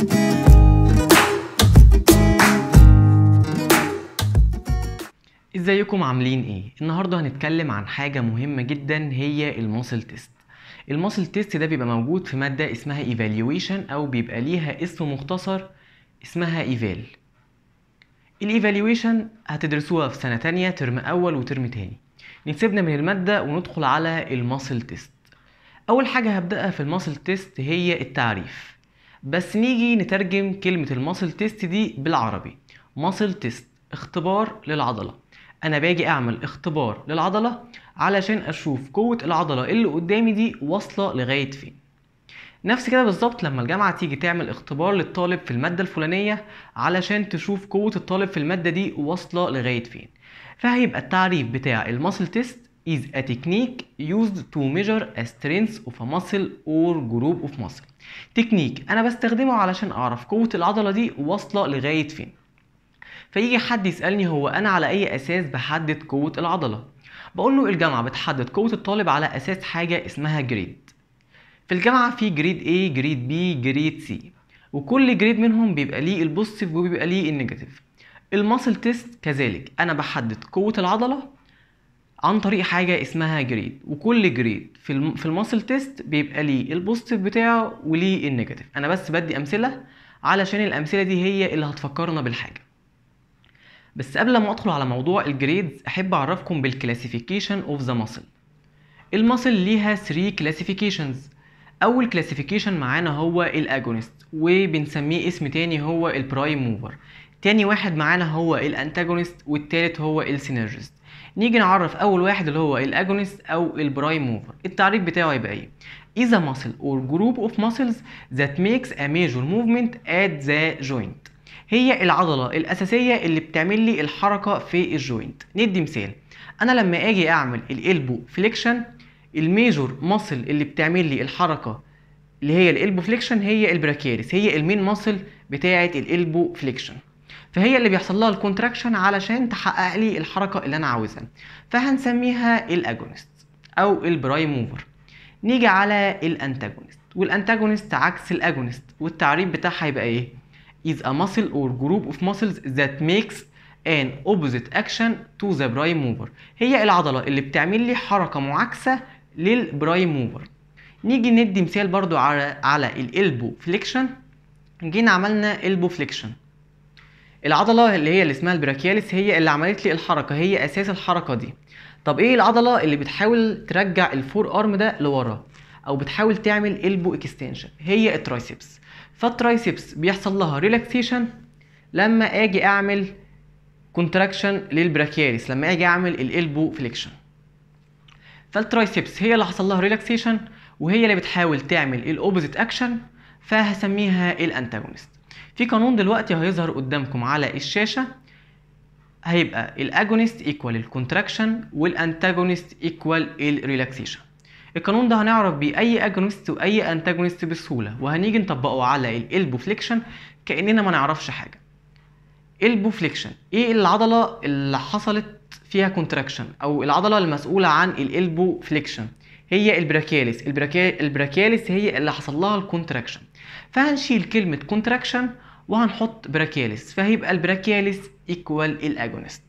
ازيكم عاملين ايه النهارده هنتكلم عن حاجه مهمه جدا هي الماسل تيست الماسل تيست ده بيبقى موجود في ماده اسمها ايفالويشن او بيبقى ليها اسم مختصر اسمها ايفال الايفالويشن هتدرسوها في سنه تانية ترم اول وترم تاني نسيبنا من الماده وندخل على الماسل تيست اول حاجه هبداها في الماسل تيست هي التعريف بس نيجي نترجم كلمه الماسل تيست دي بالعربي ماسل تيست اختبار للعضله انا باجي اعمل اختبار للعضله علشان اشوف قوه العضله اللي قدامي دي واصله لغايه فين نفس كده بالظبط لما الجامعه تيجي تعمل اختبار للطالب في الماده الفلانيه علشان تشوف قوه الطالب في الماده دي واصله لغايه فين فهيبقى التعريف بتاع الماسل تيست is a technique used to measure a strength of a muscle or group of muscle تكنيك انا بستخدمه علشان اعرف قوه العضله دي واصله لغايه فين فيجي حد يسألني هو أنا على أي أساس بحدد قوة العضلة؟ بقول له الجامعة بتحدد قوة الطالب على أساس حاجة اسمها جريد. في الجامعة في جريد A، جريد B، جريد C، وكل جريد منهم بيبقى ليه البوزيتيف وبيبقى ليه النيجاتيف. الماسل تيست كذلك أنا بحدد قوة العضلة عن طريق حاجة اسمها جريد وكل جريد في الم... في الماسل تيست بيبقى ليه البوزيتيف بتاعه وليه النيجاتيف أنا بس بدي أمثلة علشان الأمثلة دي هي اللي هتفكرنا بالحاجة. بس قبل ما ادخل على موضوع الجريدز احب اعرفكم بالكلاسيفيكيشن اوف ذا ماسل الماسل ليها 3 كلاسيفيكيشنز اول كلاسيفيكيشن معانا هو الاجونست وبنسميه اسم تاني هو البرايم موفر تاني واحد معانا هو الانتاجونست والتالت هو السينرجست نيجي نعرف اول واحد اللي هو الاجونست او البرايم موفر التعريف بتاعه يبقى ايه is a muscle or group of muscles that makes a major movement at the joint هي العضله الاساسيه اللي بتعمل لي الحركه في الجوينت ندي مثال انا لما اجي اعمل الالبو فليكشن الميجور ماسل اللي بتعمل لي الحركه اللي هي الالبو فليكشن هي البراكياليس هي المين ماسل بتاعه الالبو فليكشن فهي اللي بيحصل لها الكونتراكشن علشان تحقق لي الحركه اللي انا عاوزها فهنسميها الاجونست او البرايم موفر نيجي على الانتاجونست والانتاجونست عكس الاجونست والتعريف بتاعها يبقى ايه is a muscle or group of muscles that makes an opposite action to the prime mover هي العضلة اللي بتعمل لي حركة معاكسة للبرايم موفر نيجي ندي مثال برضو على على الالبو فليكشن جينا عملنا البو فليكشن العضلة اللي هي اللي اسمها البراكياليس هي اللي عملت لي الحركة هي اساس الحركة دي طب ايه العضلة اللي بتحاول ترجع الفور ارم ده لورا او بتحاول تعمل البو اكستنشن هي الترايسبس فالترايسبس بيحصل لها ريلاكسيشن لما اجي اعمل كونتراكشن للبراكياليس لما اجي اعمل الالبو فليكشن فالترايسبس هي اللي حصل لها ريلاكسيشن وهي اللي بتحاول تعمل الاوبوزيت اكشن فهسميها الانتاجونست في قانون دلوقتي هيظهر قدامكم على الشاشه هيبقى الاجونست ايكوال الكونتراكشن والانتاجونست ايكوال الريلاكسيشن القانون ده هنعرف بيه اي اجونست واي انتاجونست بسهوله وهنيجي نطبقه على الالبو فليكشن كاننا ما نعرفش حاجه البو فليكشن ايه العضله اللي حصلت فيها كونتراكشن او العضله المسؤوله عن الالبو فليكشن هي البراكياليس البراكي... البراكياليس هي اللي حصل لها الكونتراكشن فهنشيل كلمه كونتراكشن وهنحط براكياليس فهيبقى البراكياليس ايكوال الاجونست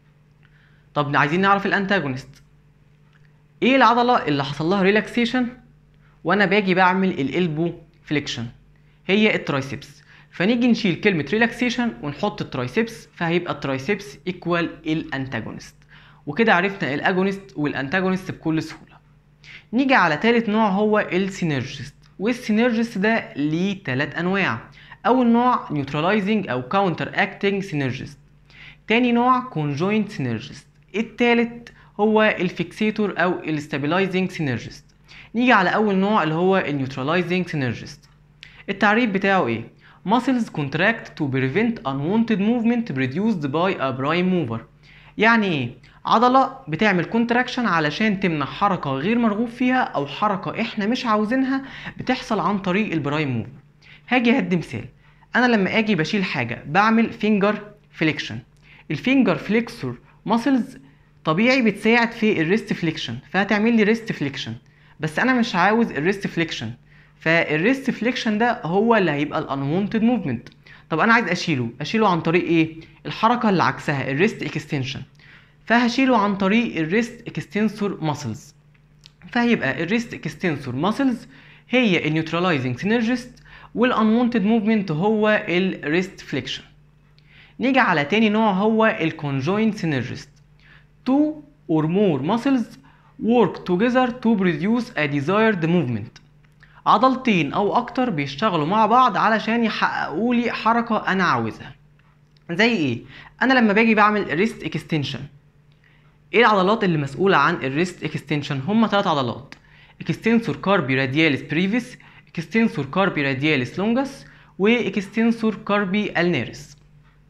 طب عايزين نعرف الانتاجونست ايه العضله اللي حصل لها ريلاكسيشن وانا باجي بعمل الالبو فليكشن هي الترايسبس فنيجي نشيل كلمه ريلاكسيشن ونحط الترايسبس فهيبقى الترايسبس ايكوال الانتاجونست وكده عرفنا الاجونست والانتاجونست بكل سهوله نيجي على تالت نوع هو السينرجست والسينرجست ده ليه تلات انواع اول نوع نيوتراليزنج او كاونتر اكتنج سينرجست تاني نوع كونجوينت سينرجست التالت هو الفيكسيتور او الستابلايزنج سينرجست نيجي على اول نوع اللي هو النيوتراليزنج سينرجست التعريف بتاعه ايه muscles contract to prevent unwanted movement produced by a prime mover يعني ايه عضلة بتعمل كونتراكشن علشان تمنع حركة غير مرغوب فيها او حركة احنا مش عاوزينها بتحصل عن طريق البرايم موفر هاجي هدي مثال انا لما اجي بشيل حاجة بعمل فينجر فليكشن الفينجر فليكسور ماسلز طبيعي بتساعد في الريست فليكشن فهتعمل لي ريست فليكشن بس انا مش عاوز الريست فليكشن فالريست فليكشن ده هو اللي هيبقى الانونتد موفمنت طب انا عايز اشيله اشيله عن طريق ايه الحركه اللي عكسها الريست اكستنشن فهشيله عن طريق الريست اكستنسور ماسلز فهيبقى الريست اكستنسور ماسلز هي النيوتراليزنج سينرجست والانونتد موفمنت هو الريست فليكشن نيجي على تاني نوع هو الكونجوينت سينرجست two or more muscles work together to produce a desired movement عضلتين او اكتر بيشتغلوا مع بعض علشان يحققوا لي حركه انا عاوزها زي ايه انا لما باجي بعمل ريست اكستنشن ايه العضلات اللي مسؤوله عن الريست اكستنشن هم ثلاث عضلات اكستنسور كاربي رادياليس بريفيس اكستنسور كاربي رادياليس لونجس واكستنسور كاربي النيرس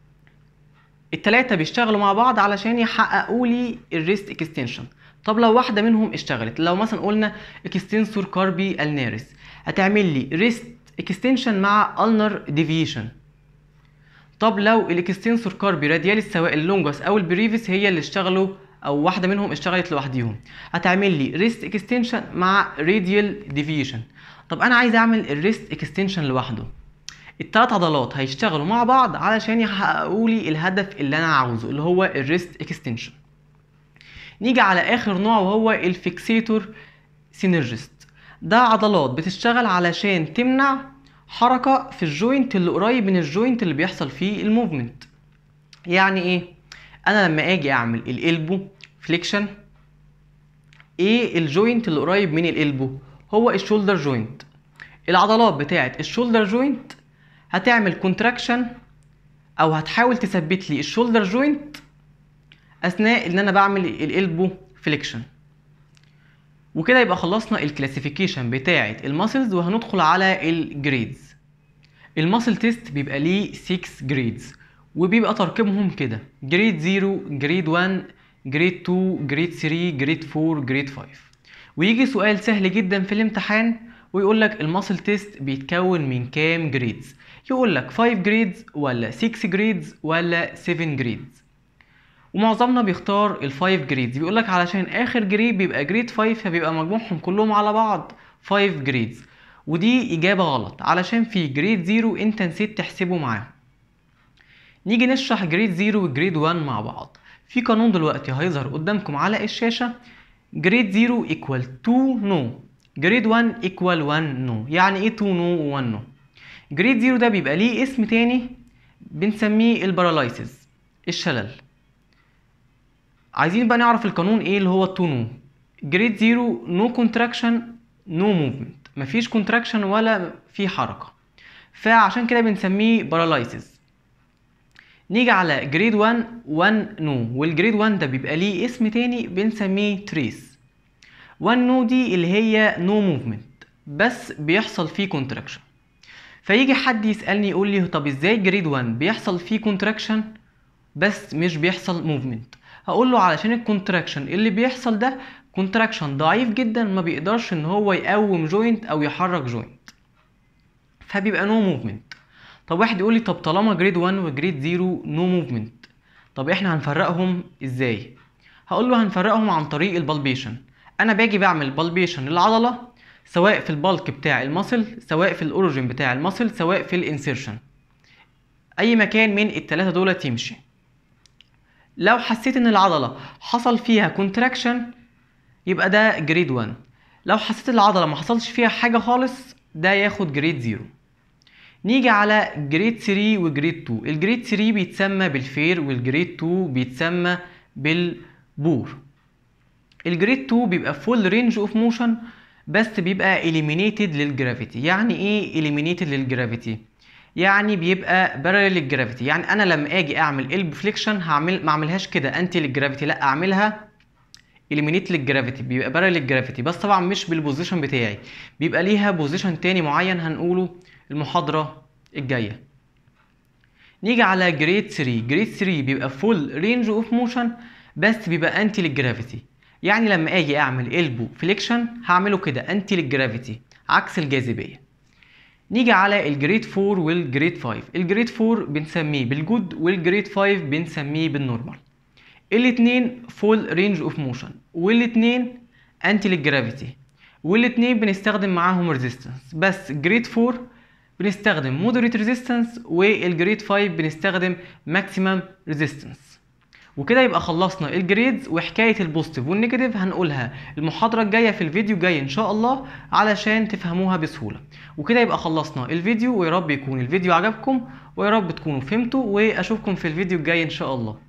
التلاتة بيشتغلوا مع بعض علشان يحققوا لي الريست اكستنشن طب لو واحدة منهم اشتغلت لو مثلا قلنا اكستنسور كاربي النيرس هتعمل لي ريست اكستنشن مع النر ديفيشن طب لو الاكستنسور كاربي رادياليس سواء اللونجس او البريفيس هي اللي اشتغلوا او واحده منهم اشتغلت لوحديهم هتعمل لي ريست اكستنشن مع راديال ديفيشن طب انا عايز اعمل الريست اكستنشن لوحده التلات عضلات هيشتغلوا مع بعض علشان يحققوا لي الهدف اللي انا عاوزه اللي هو الريست اكستنشن نيجي على اخر نوع وهو الفيكسيتور سينرجست ده عضلات بتشتغل علشان تمنع حركة في الجوينت اللي قريب من الجوينت اللي بيحصل فيه الموفمنت يعني ايه انا لما اجي اعمل الالبو فليكشن ايه الجوينت اللي قريب من الالبو هو الشولدر جوينت العضلات بتاعه الشولدر جوينت هتعمل كونتراكشن او هتحاول تثبت لي الشولدر جوينت اثناء ان انا بعمل الالبو فليكشن وكده يبقى خلصنا الكلاسيفيكيشن بتاعه الماسلز وهندخل على الجريدز الماسل تيست بيبقى ليه 6 جريدز وبيبقى تركيبهم كده جريد 0 جريد 1 جريد 2 جريد 3 جريد 4 جريد 5 ويجي سؤال سهل جدا في الامتحان ويقول لك الماسل تيست بيتكون من كام جريدز يقول لك 5 جريدز ولا 6 جريدز ولا 7 جريدز ومعظمنا بيختار ال 5 جريدز بيقول لك علشان اخر جريد بيبقى جريد 5 فبيبقى مجموعهم كلهم على بعض 5 جريدز ودي اجابه غلط علشان في جريد 0 انت نسيت تحسبه معاهم نيجي نشرح جريد 0 وجريد 1 مع بعض في قانون دلوقتي هيظهر قدامكم على الشاشه جريد 0 equal 2 نو جريد 1 equal 1 نو يعني ايه 2 نو و 1 نو جريد 0 ده بيبقى ليه اسم تاني بنسميه البارالايسيس الشلل عايزين بقى نعرف القانون ايه اللي هو 2 نو جريد 0 نو كونتراكشن نو موفمنت مفيش كونتراكشن ولا في حركه فعشان كده بنسميه بارالايسيس نيجي على جريد 1 1 نو والجريد 1 ده بيبقى ليه اسم تاني بنسميه تريس 1 نو دي اللي هي نو موفمنت بس بيحصل فيه كونتراكشن فيجي حد يسالني يقول لي طب ازاي جريد 1 بيحصل فيه كونتراكشن بس مش بيحصل موفمنت هقول له علشان الكونتراكشن اللي بيحصل ده كونتراكشن ضعيف جدا ما بيقدرش ان هو يقوم جوينت او يحرك جوينت فبيبقى نو موفمنت طب واحد يقول لي طب طالما جريد 1 وجريد 0 نو موفمنت طب احنا هنفرقهم ازاي هقول له هنفرقهم عن طريق البالبيشن انا باجي بعمل بالبيشن للعضله سواء في البالك بتاع المسل سواء في الاوريجين بتاع المسل سواء في الانسيرشن اي مكان من التلاتة دول يمشي لو حسيت ان العضله حصل فيها كونتراكشن يبقى ده جريد 1 لو حسيت العضله ما حصلش فيها حاجه خالص ده ياخد جريد 0 نيجي على جريد 3 وجريد 2 الجريد 3 بيتسمى بالفير والجريد 2 بيتسمى بالبور الجريد 2 بيبقى فول رينج اوف موشن بس بيبقى اليمينيتد للجرافيتي يعني ايه اليمينيتد للجرافيتي يعني بيبقى بارل للجرافيتي يعني انا لما اجي اعمل الب فليكشن هعمل ما اعملهاش كده انتي للجرافيتي لا اعملها اليمينيت للجرافيتي بيبقى بارل للجرافيتي بس طبعا مش بالبوزيشن بتاعي بيبقى ليها بوزيشن تاني معين هنقوله المحاضرة الجاية نيجي على جريد 3 جريد 3 بيبقى فول رينج اوف موشن بس بيبقى انتي للجرافيتي يعني لما اجي اعمل البو فليكشن هعمله كده انتي للجرافيتي عكس الجاذبية نيجي على الجريد 4 والجريد 5 الجريد 4 بنسميه بالجود والجريد 5 بنسميه بالنورمال الاتنين فول رينج اوف موشن والاتنين انتي للجرافيتي والاتنين بنستخدم معاهم ريزيستنس بس جريد 4 بنستخدم مودريت ريزيستنس والجريد 5 بنستخدم ماكسيمم ريزيستنس وكده يبقى خلصنا الجريدز وحكاية البوزيتيف والنيجاتيف هنقولها المحاضرة الجاية في الفيديو الجاي ان شاء الله علشان تفهموها بسهولة وكده يبقى خلصنا الفيديو ويا رب يكون الفيديو عجبكم ويا رب تكونوا فهمتوا واشوفكم في الفيديو الجاي ان شاء الله